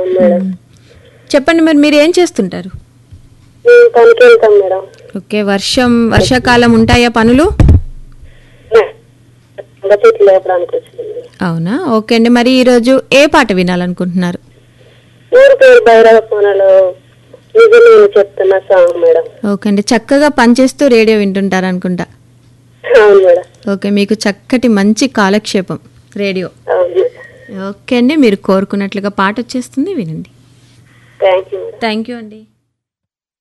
అవును మేడం చెప్పండి మరి మీరు ఏం చేస్తుంటారు మేము పనికి వెళ్తాం మేడం ఓకే వర్షం వర్షాకాలం ఉంటాయా పనులు ఇంకా చెట్లు లేపడానికి వచ్చింది మేడం. అవునా ఓకే అండి మరి ఈరోజు ఏ పాట వినాలనుకుంటున్నారు ఊరి పేరు భైరవ కోనలో నిజం నేను చెప్తున్నా సాంగ్ మేడం ఓకే అండి చక్కగా పనిచేస్తూ రేడియో వింటుంటారు అనుకుంటా అవును మేడం ఓకే మీకు చక్కటి మంచి కాలక్షేపం రేడియో అవును మేడం ఓకే అండి మీరు కోరుకున్నట్లుగా పాట వచ్చేస్తుంది వినండి thank you madam thank you అండి